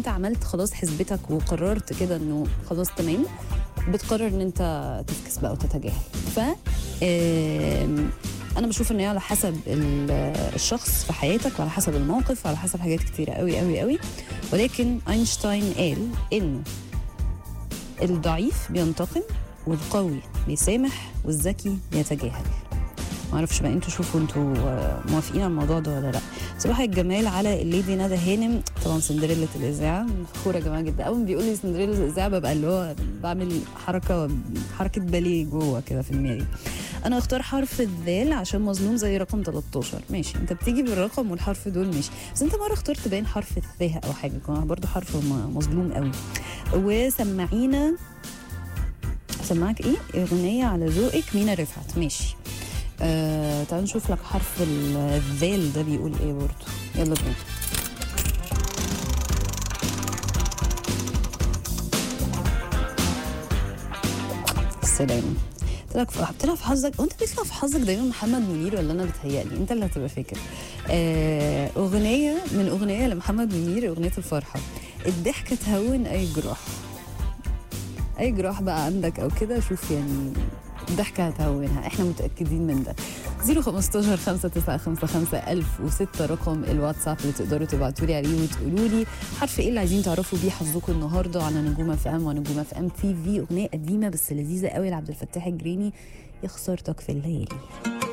عملت خلاص حسبتك وقررت كده انه خلاص تمام بتقرر ان انت تفكس بقى وتتجاهل ف آم، انا بشوف ان هي على حسب ال- الشخص في حياتك وعلى حسب الموقف وعلى حسب حاجات كتيره قوي قوي قوي ولكن اينشتاين قال انه الضعيف بينتقم والقوي بيسامح والذكي بيتجاهل معرفش بقى انتوا شوفوا انتوا آه، موافقين على الموضوع ده ولا لا صباح الجمال على الليدي ندى هانم طبعا سندريلا الاذاعه فخوره يا جماعه جدا اول ما بيقول لي سندريلا الاذاعه ببقى اللي هو بعمل حركه حركه باليه جوه كده في دماغي انا اختار حرف الذال عشان مظلوم زي رقم 13 ماشي انت بتيجي بالرقم والحرف دول ماشي بس انت مره اخترت باين حرف الثاء او حاجه كان برضو حرف م- مظلوم قوي وسمعينا سمعك ايه اغنيه على ذوقك مينا رفعت ماشي آه تعال نشوف لك حرف ال- الذال ده بيقول ايه برضو يلا بينا السلام طلع في طلع في حظك وانت بيطلع في حظك دايما محمد منير ولا انا بتهيألي انت اللي هتبقى فاكر آه اغنيه من اغنيه لمحمد منير اغنيه الفرحه الضحكه تهون اي جراح اي جراح بقى عندك او كده شوف يعني الضحكه هتهونها احنا متاكدين من ده 015 5955 1006 رقم الواتساب اللي تقدروا تبعتوا لي عليه وتقولوا لي حرف ايه اللي عايزين تعرفوا بيه حظكم النهارده على نجوم اف ام ونجوم اف ام تي في اغنيه قديمه بس لذيذه قوي لعبد الفتاح الجريني يا خسارتك في الليالي